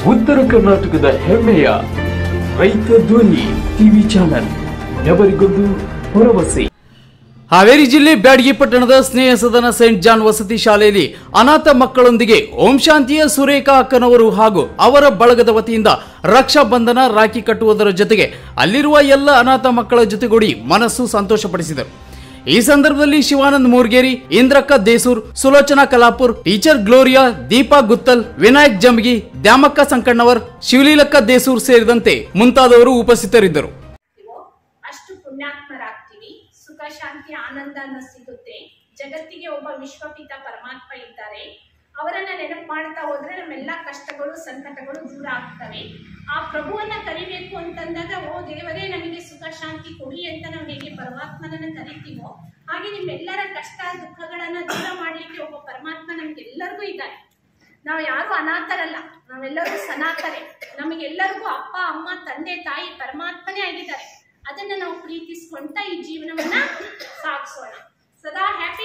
ಉತ್ತರ ಕರ್ನಾಟಕದ ಹೆಮ್ಮೆಯ ರೈತ ಧ್ವನಿ ಟಿವಿ ಚಾನಲ್ ఎవరిಗೊಂದು ಭರವಸೆ ಹಾವೇರಿ ಜಿಲ್ಲೆ ಬ್ಯಾಡಗಿ ಪಟ್ಟಣದ ಸ್ನೇಹ ಸದನ ಸೆಂಟ್ ಜಾನ್ ವಸತಿ ಶಾಲೆಯಲ್ಲಿ ಅನಾಥ ಮಕ್ಕಳೊಂದಿಗೆ ಓಂ ಶಾಂತಿಯ ಸುರೇಖಾ ಅಕ್ಕನವರು ಹಾಗೂ ಅವರ ಬಳಗದ ವತಿಯಿಂದ ರಕ್ಷಾ ಬಂಧನ ರಾಖಿ ಕಟ್ಟುವುದರ ಜೊತೆಗೆ ಅಲ್ಲಿರುವ ಎಲ್ಲ ಅನಾಥ ಮಕ್ಕಳ ಜೊತೆಗೂಡಿ ಮನಸ್ಸು ಸಂತೋಷಪಡಿಸಿದರು ಈ ಸಂದರ್ಭದಲ್ಲಿ ಶಿವಾನಂದ್ ಮೂರ್ಗೇರಿ ಇಂದ್ರಕ್ಕ ದೇಸೂರ್ ಸುಲೋಚನಾ ಕಲಾಪುರ್ ಟೀಚರ್ ಗ್ಲೋರಿಯಾ ದೀಪಾ ಗುತ್ತಲ್ ವಿನಾಯಕ್ ಜಂಬಗಿ ದ್ಯಾಮಕ್ಕ ಸಂಕಣ್ಣವರ್ ಶಿವಲೀಲಕ್ಕ ದೇಸೂರ್ ಸೇರಿದಂತೆ ಮುಂತಾದವರು ಉಪಸ್ಥಿತರಿದ್ದರು ಮಾಡ್ತೀವೋ ಅಷ್ಟು ಪುಣ್ಯಾತ್ಮರಾಗ್ತೀವಿ ಸುಖ ಶಾಂತಿ ಆನಂದನ ಸಿಗುತ್ತೆ ಜಗತ್ತಿಗೆ ಒಬ್ಬ ವಿಶ್ವಪಿತ ಪರಮಾತ್ಮ ಇದ್ದಾರೆ ಅವರನ್ನ ನೆನಪು ಮಾಡ್ತಾ ಹೋದ್ರೆ ನಮ್ಮೆಲ್ಲ ಕಷ್ಟಗಳು ಸಂಕಟಗಳು ದೂರ ಆಗ್ತವೆ ಆ ಪ್ರಭುವನ್ನ ಕರಿಬೇಕು ಅಂತಂದಾಗ ಓ ದೇವರೇ ನಮಗೆ ಸುಖ ಶಾಂತಿ ಕೊಡಿ ಅಂತ ನಾವು ಹೇಗೆ ಪರಮಾತ್ಮನನ್ನ ಕರಿತೀವೋ ಹಾಗೆ ನಿಮ್ಮೆಲ್ಲರ ಕಷ್ಟ ದುಃಖಗಳನ್ನ ದೂರ ಮಾಡ್ಲಿಕ್ಕೆ ಒಬ್ಬ ಪರಮಾತ್ಮ ನಮ್ಗೆಲ್ಲರಿಗೂ ಇದ್ದಾರೆ ನಾವು ಯಾರು ಅನಾಥರಲ್ಲ ನಾವೆಲ್ಲರೂ ಸನಾತರೆ ನಮಗೆಲ್ಲರಿಗೂ ಅಪ್ಪ ಅಮ್ಮ ತಂದೆ ತಾಯಿ ಪರಮಾತ್ಮನೇ ಆಗಿದ್ದಾರೆ ಅದನ್ನ ನಾವು ಪ್ರೀತಿಸ್ಕೊಂತ ಈ ಜೀವನವನ್ನ ಸಾಗಿಸೋಣ ಸದಾ ಹ್ಯಾಪಿ